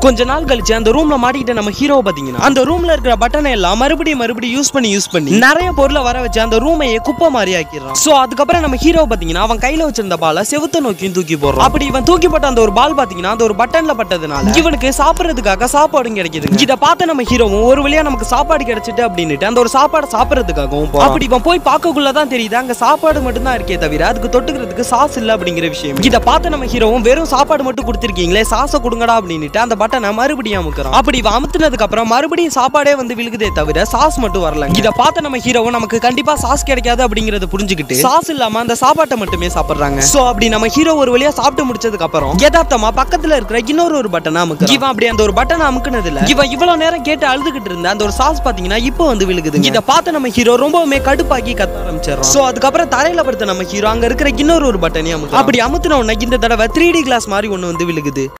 கொஞ்ச நாள் கழிச்சு அந்த ரூம்ல மாட்டிக்கிட்ட நம்ம ஹீரோ பாத்தீங்கன்னா அந்த ரூம்ல இருக்கிற பட்டனை எல்லாம் மறுபடியும் மறுபடியும் யூஸ் பண்ணி யூஸ் பண்ணி நிறைய பொருளை வர வச்சு அந்த ரூமையே குப்பை மாதிரி ஆக்கிடுறான் சோ அதுக்கப்புறம் நம்ம ஹீரோ பாத்தீங்கன்னா அவன் கையில வச்சிருந்த பாலை செவுத்த நோக்கியும் தூக்கி போடுறான் அப்படி இவன் தூக்கி போட்ட அந்த ஒரு பால் பாத்தீங்கன்னா அந்த ஒரு பட்டன்ல பட்டதுனால இவனுக்கு சாப்பிடுறதுக்காக சாப்பாடும் கிடைக்குது இத பார்த்த நம்ம ஹீரோவும் ஒரு வழியா நமக்கு சாப்பாடு கிடைச்சிட்டு அப்படின்னுட்டு அந்த ஒரு சாப்பாடை சாப்பிடுறதுக்காகவும் போறான். அப்படி இவன் போய் பார்க்கக்குள்ளதான் தெரியுது அங்க சாப்பாடு மட்டும் தான் இருக்கே தவிர அதுக்கு தொட்டுக்கிறதுக்கு சாஸ் இல்ல அப்படிங்கிற விஷயம் இத பார்த்த நம்ம ஹீரோவும் வெறும் சாப்பாடு மட்டும் கொடுத்திருக்கீங்களே சாஸை கொடுங்கடா அப்படின்னுட்டு அந்த பட்டனை மறுபடியும் அமுக்குறான் அப்படி இவன் அமுத்துனதுக்கு அப்புறம் மறுபடியும் சாப்பாடே வந்து விழுகுதே தவிர சாஸ் மட்டும் வரல இத பார்த்த நம்ம ஹீரோவும் நமக்கு கண்டிப்பா சாஸ் கிடைக்காது அப்படிங்கறத புரிஞ்சுக்கிட்டு சாஸ் இல்லாம அந்த சாப்பாட்டை மட்டுமே சாப்பிடுறாங்க சோ அப்படி நம்ம ஹீரோ ஒரு வழியா சாப்பிட்டு முடிச்சதுக்கு அப்புறம் யதார்த்தமா பக்கத்துல இருக்கிற இன்னொரு ஒரு பட்டனை அமுக்குறான் இவன் அப்படி அந்த ஒரு பட்டனை அமுக்குனதுல இவன் இவ்வளவு நேரம் கேட்டு அழுதுகிட்டு இருந்த அந்த ஒரு சாஸ் பாத்தீங்கன்னா இப்போ வந்து விழுகுது இத பார்த்த நம்ம ஹீரோ ரொம்பவுமே கடுப்பாக்கி கத்த ஆரம்பிச்சிடறோம் சோ அதுக்கப்புறம் தரையில படுத்த நம்ம ஹீரோ அங்க இருக்கிற இன்னொரு ஒரு பட்டனையும் அமுக்குறான் அப்படி அமுத்துன உடனே இந்த தடவை த்ரீ டி கிளாஸ் மாதிரி ஒண்ணு வந்து விழுகுது